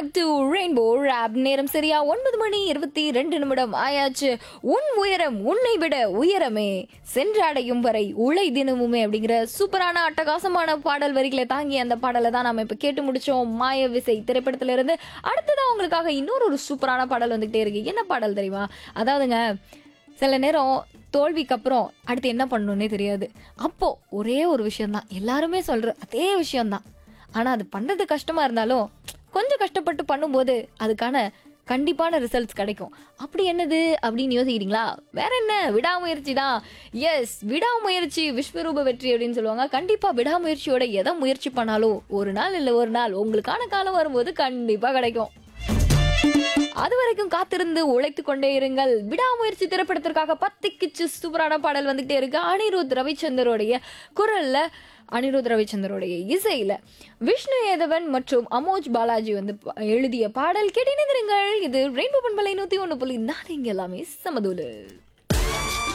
back to rainbow rape நேரம் சரியா ஒன்பது மணி இருபத்தி ரெண்டு நிமிடம் ஆயாச்சு உன் உயரம் உன்னை விட உயரமே சென்றடையும் வரை உழை தினமுமே அப்படிங்கிற சூப்பரான அட்டகாசமான பாடல் வரிகளை தாங்கி அந்த பாடலை தான் நாம இப்ப கேட்டு முடிச்சோம் மாய விசை திரைப்படத்துல இருந்து அடுத்ததான் உங்களுக்காக இன்னொரு ஒரு சூப்பரான பாடல் வந்துகிட்டே இருக்கு என்ன பாடல் தெரியுமா அதாவதுங்க சில நேரம் தோல்விக்கு அப்புறம் அடுத்து என்ன பண்ணணும்னே தெரியாது அப்போ ஒரே ஒரு விஷயம்தான் எல்லாருமே சொல்ற அதே விஷயம்தான் ஆனா அது பண்றது கஷ்டமா இருந்தாலும் கொஞ்சம் கஷ்டப்பட்டு பண்ணும்போது அதுக்கான கண்டிப்பான ரிசல்ட்ஸ் கிடைக்கும் அப்படி என்னது அப்படின்னு யோசிக்கிறீங்களா வேற என்ன விடாமுயற்சி தான் எஸ் விடாமுயற்சி விஸ்வரூப வெற்றி அப்படின்னு சொல்லுவாங்க கண்டிப்பா விடாமுயற்சியோட எதை முயற்சி பண்ணாலும் ஒரு நாள் இல்லை ஒரு நாள் உங்களுக்கான காலம் வரும்போது கண்டிப்பா கிடைக்கும் அது வரைக்கும் காத்திருந்து உழைத்து கொண்டே இருங்கள் விடாமுயற்சி திரைப்படத்திற்காக பத்திக்கிச்சு சூப்பரான பாடல் வந்துகிட்டே இருக்கு அனிருத் ரவிச்சந்தரோடைய குரல்ல அனிருத் ரவிச்சந்தரோடைய இசையில விஷ்ணு ஏதவன் மற்றும் அமோஜ் பாலாஜி வந்து ப- எழுதிய பாடல் கேட்டிருங்கள் இது ரெயின்போ பண்பலை நூத்தி ஒண்ணு புள்ளி நாலு இங்க எல்லாமே சமதூலு